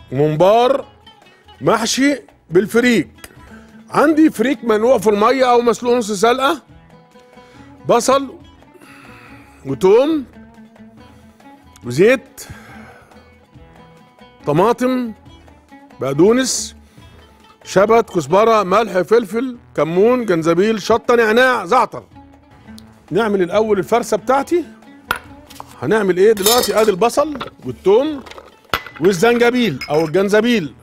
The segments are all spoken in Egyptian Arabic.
ممبار محشي بالفريك عندي فريك منقوع في الميه او مسلوق نص سلقه بصل وتوم وزيت طماطم بقدونس شبت كزبره ملح فلفل كمون جنزبيل شطه نعناع زعتر نعمل الاول الفرسه بتاعتي هنعمل ايه دلوقتي ادي البصل والثوم والزنجبيل او الجنزبيل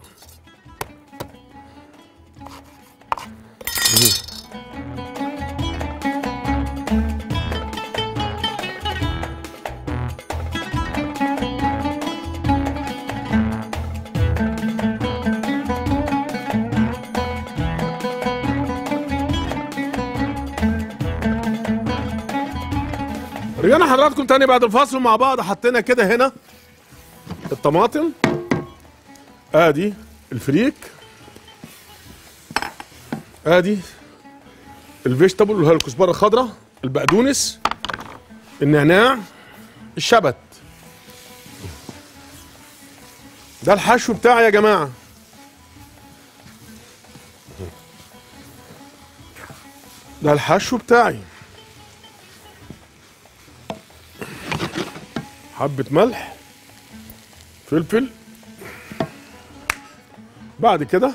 رجعنا حضراتكم تاني بعد الفاصل مع بعض حطينا كده هنا الطماطم ادي الفريك ادي الفيجيتابل اللي هي الكزبره الخضراء البقدونس النعناع الشبت ده الحشو بتاعي يا جماعه ده الحشو بتاعي حبة ملح فلفل بعد كده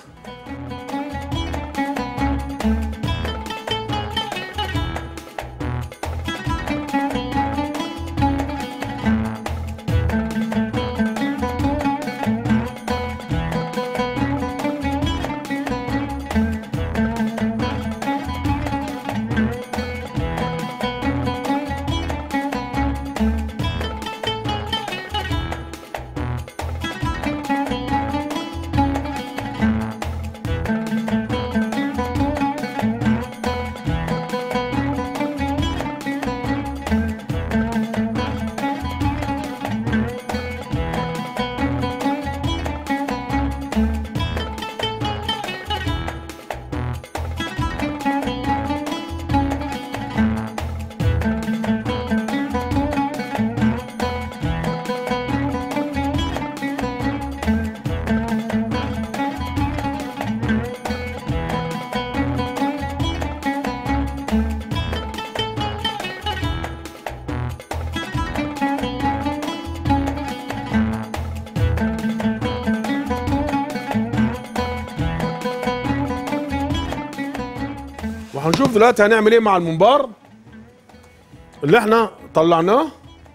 وهنشوف دلوقتي هنعمل ايه مع الممبار اللي احنا طلعناه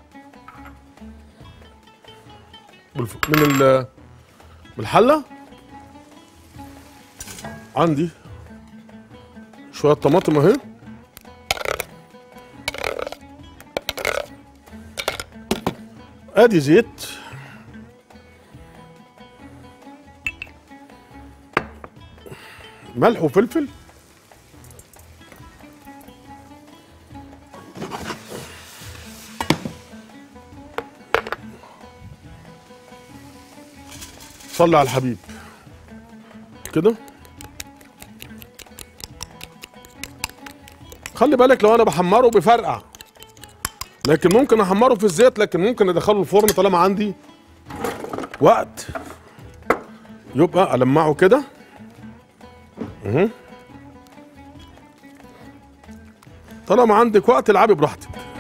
بالف- من ال- من الحله عندي شويه طماطم اهي ادي زيت ملح وفلفل صلي على الحبيب كده خلي بالك لو انا بحمره بفرقع لكن ممكن احمره في الزيت لكن ممكن ادخله الفرن طالما عندي وقت يبقى المعه كده اهو طالما عندك وقت العبي براحتك